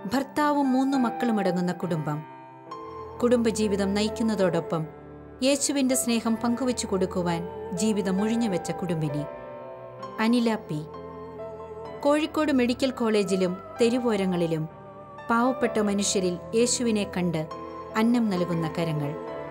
ഭർത്താവും മൂന്ന് മക്കളും അടങ്ങുന്ന കുടുംബം കുടുംബജീവിതം നയിക്കുന്നതോടൊപ്പം യേശുവിന്റെ സ്നേഹം പങ്കുവച്ചു കൊടുക്കുവാൻ ജീവിതം ഒഴിഞ്ഞുവെച്ച കുടുംബിനി അനില പി കോഴിക്കോട് മെഡിക്കൽ കോളേജിലും തെരുവോരങ്ങളിലും പാവപ്പെട്ട മനുഷ്യരിൽ യേശുവിനെ കണ്ട് അന്നം നൽകുന്ന കരങ്ങൾ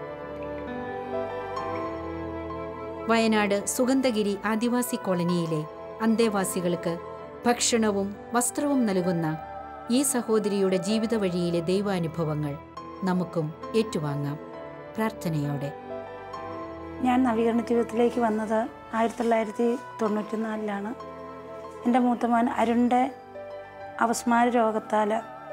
വയനാട് സുഗന്ധഗിരി ആദിവാസി കോളനിയിലെ അന്തേവാസികൾക്ക് ഭക്ഷണവും വസ്ത്രവും നൽകുന്ന ഈ സഹോദരിയുടെ ജീവിത വഴിയിലെ ദൈവാനുഭവങ്ങൾ നമുക്കും ഏറ്റുവാങ്ങാം പ്രാർത്ഥനയോടെ ഞാൻ നവീകരണ ജീവിതത്തിലേക്ക് വന്നത് ആയിരത്തി തൊള്ളായിരത്തി തൊണ്ണൂറ്റി നാലിലാണ് എൻ്റെ മൂത്തമോൻ അരുണിൻ്റെ അവസ്മാര രോഗത്താൽ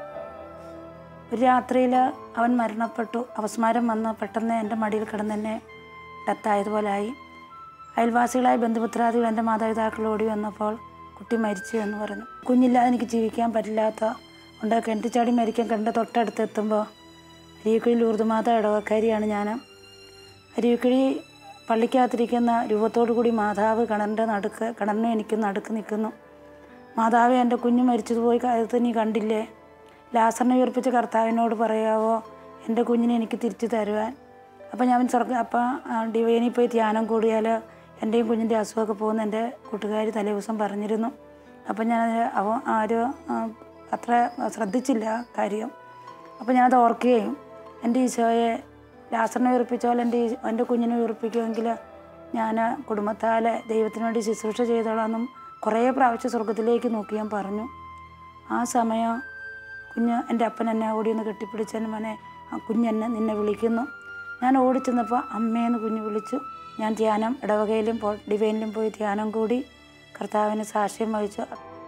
ഒരു രാത്രിയിൽ അവൻ മരണപ്പെട്ടു അവസ്മാരം വന്ന് പെട്ടെന്ന് എൻ്റെ മടിയിൽ കിടന്ന് തന്നെ ഡെത്തായതുപോലായി അയൽവാസികളായ ബന്ധുമിത്രാദികൾ എൻ്റെ മാതാപിതാക്കൾ ഓടി വന്നപ്പോൾ കുട്ടി മരിച്ചു എന്ന് പറഞ്ഞു കുഞ്ഞില്ലാതെ എനിക്ക് ജീവിക്കാൻ പറ്റില്ലാത്ത ഉണ്ട് കിണറ്റി ചാടി മരിക്കാൻ കിണൻ്റെ തൊട്ടടുത്ത് എത്തുമ്പോൾ അരിയക്കുഴി ലൂർദുമാത ഇടവക്കാരിയാണ് ഞാൻ അരിയക്കുഴി പള്ളിക്കകത്തിരിക്കുന്ന രൂപത്തോടു കൂടി മാതാവ് കിണറിൻ്റെ നടുക്ക് കിണറിനും എനിക്ക് നടുക്ക് നിൽക്കുന്നു മാതാവ് എൻ്റെ കുഞ്ഞ് മരിച്ചതുപോയി അത് നീ കണ്ടില്ലേ ലാസറിനെ ഉയർപ്പിച്ച കർത്താവിനോട് പറയാവോ എൻ്റെ കുഞ്ഞിനെ എനിക്ക് തിരിച്ചു തരുവാൻ അപ്പം ഞാൻ സ്വർഗ അപ്പം ഡിവൈനിൽ പോയി ധ്യാനം കൂടിയാൽ എൻ്റെയും കുഞ്ഞിൻ്റെ അസുഖമൊക്കെ പോകുന്ന എൻ്റെ കൂട്ടുകാർ തലേ ദിവസം പറഞ്ഞിരുന്നു അപ്പം ഞാൻ അവ ആരും ആ, അത്ര ശ്രദ്ധിച്ചില്ല കാര്യം അപ്പോൾ ഞാനത് ഓർക്കുകയും എൻ്റെ ഈശോയെ ലാസറിനെ ഉയർപ്പിച്ചാൽ എൻ്റെ ഈ- എൻ്റെ കുഞ്ഞിനെ ഉയർപ്പിക്കുമെങ്കിൽ ഞാൻ കുടുംബത്താലെ ദൈവത്തിന് വേണ്ടി ശുശ്രൂഷ ചെയ്തോളാമെന്നും കുറേ പ്രാവശ്യം സ്വർഗത്തിലേക്ക് നോക്കി ഞാൻ പറഞ്ഞു ആ സമയം കുഞ്ഞ് എൻ്റെ അപ്പൻ എന്നെ ഓടി ഒന്ന് കെട്ടിപ്പിടിച്ചതിന് മോനെ ആ കുഞ്ഞെന്നെ നിന്നെ വിളിക്കുന്നു ഞാൻ ഓടിച്ചെന്നപ്പോൾ അമ്മയെന്ന് കുഞ്ഞ് വിളിച്ചു ഞാൻ ധ്യാനം ഇടവകയിലും പോ ഡിവൈനിലും പോയി ധ്യാനം കൂടി കർത്താവിന് സാക്ഷ്യം വഹിച്ചു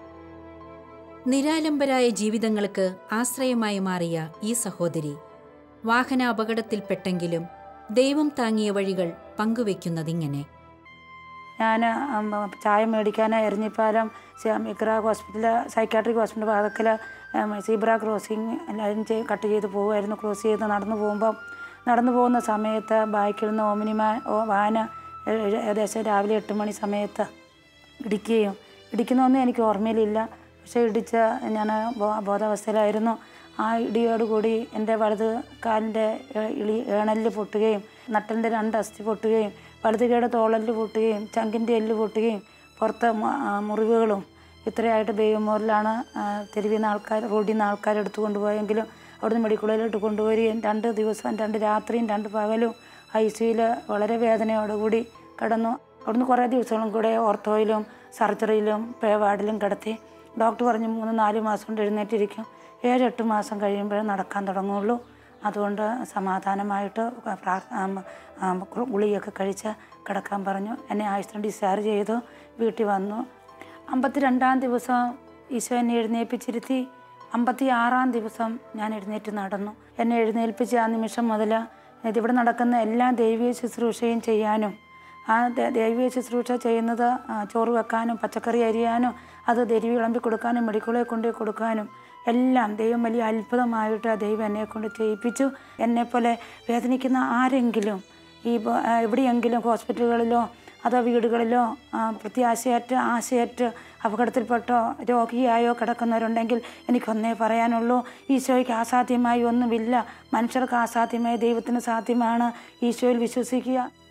നിരാലംബരായ ജീവിതങ്ങൾക്ക് ആശ്രയമായി മാറിയ ഈ സഹോദരി വാഹന അപകടത്തിൽപ്പെട്ടെങ്കിലും ദൈവം താങ്ങിയ വഴികൾ പങ്കുവെക്കുന്നതിങ്ങനെ ഞാൻ ചായ മേടിക്കാൻ Eranhipalam Iqra hospital psychiatric hospital ഭാഗത്തിൽ സീബ്ര ക്രോസിങ് എല്ലാവരും ചെയ്ത് കട്ട് ചെയ്ത് പോകുമായിരുന്നു ക്രോസ് ചെയ്ത് നടന്നു പോകുമ്പം നടന്നു പോകുന്ന സമയത്ത് ബാക്കിൽ നിന്ന് ഓമിനിമാ ഓ വാന ഏ- ഏകദേശം രാവിലെ എട്ട് മണി സമയത്ത് ഇടിക്കുകയും ഇടിക്കുന്നൊന്നും എനിക്ക് ഓർമ്മയിലില്ല പക്ഷേ ഇടിച്ച ഞാൻ ബോ- ബോധാവസ്ഥയിലായിരുന്നു ആ ഇടിയോടുകൂടി എൻ്റെ വലത് കാലിൻ്റെ ഏ- ഇളി ഏണലിൽ പൊട്ടുകയും നട്ടലിൻ്റെ രണ്ട് അസ്ഥി പൊട്ടുകയും വലതുകയുടെ തോളലിൽ പൊട്ടുകയും ചങ്കിൻ്റെ എല്ല് പൊട്ടുകയും പുറത്ത് മ- ആ മുറിവുകളും ഇത്രയായിട്ട് ബേയുമോറിലാണ് തെരുവിൽ നിന്ന് ആൾക്കാർ റോഡിൽ നിന്ന് ആൾക്കാർ എടുത്തു കൊണ്ടുപോയെങ്കിലും അവിടുന്ന് മെഡിക്കലിലോട്ട് കൊണ്ടുവരികയും രണ്ട് ദിവസം രണ്ട് രാത്രിയും രണ്ട് പകലും ഐ സിയിൽ വളരെ വേദനയോടുകൂടി കിടന്നു അവിടുന്ന് കുറേ ദിവസങ്ങളും കൂടെ ഓർത്തോയിലും സർജറിയിലും പേ വാർഡിലും കിടത്തി ഡോക്ടർ പറഞ്ഞു മൂന്ന് നാല് മാസം കൊണ്ട് എഴുന്നേറ്റിരിക്കും ഏഴെട്ട് മാസം കഴിയുമ്പോഴേ നടക്കാൻ തുടങ്ങുള്ളൂ അതുകൊണ്ട് സമാധാനമായിട്ട് പ്രാർ- ആം, ആം, ഗുളികയൊക്കെ കഴിച്ച് കിടക്കാൻ പറഞ്ഞു എന്നെ ആയുഷ്യം ഡിസ്ചാർജ് ചെയ്തു വീട്ടിൽ വന്നു അമ്പത്തി രണ്ടാം ദിവസം ഈശോ എന്നെ എഴുന്നേൽപ്പിച്ചിരുത്തി അമ്പത്തി ആറാം ദിവസം ഞാൻ എഴുന്നേറ്റ് നടന്നു എന്നെ എഴുന്നേൽപ്പിച്ച ആ നിമിഷം മുതൽ ഇവിടെ നടക്കുന്ന എല്ലാ ദൈവീയ ശുശ്രൂഷയും ചെയ്യാനും ആ ദ- ദൈവീയ ശുശ്രൂഷ ചെയ്യുന്നത് ആ, ചോറ് വെക്കാനും പച്ചക്കറി അരിയാനും അത് ദരി വിളമ്പി കൊടുക്കാനും മെഡിക്കലിൽ കൊണ്ടുപോയി കൊടുക്കാനും എല്ലാം ദൈവം വലിയ അത്ഭുതമായിട്ട് ആ ദൈവം എന്നെ കൊണ്ട് ചെയ്യിപ്പിച്ചു എന്നെപ്പോലെ വേദനിക്കുന്ന ആരെങ്കിലും ഈ ബ- ആ, എവിടെയെങ്കിലും ഹോസ്പിറ്റലുകളിലോ അതോ വീടുകളിലോ ആ, പ്രത്യാശയറ്റ് ആശയറ്റ് അപകടത്തിൽപ്പെട്ടോ രോഗിയായോ കിടക്കുന്നവരുണ്ടെങ്കിൽ എനിക്കൊന്നേ പറയാനുള്ളൂ ഈശോയ്ക്ക് അസാധ്യമായി ഒന്നുമില്ല മനുഷ്യർക്ക് അസാധ്യമായ ദൈവത്തിന് സാധ്യമാണ് ഈശോയിൽ വിശ്വസിക്കുക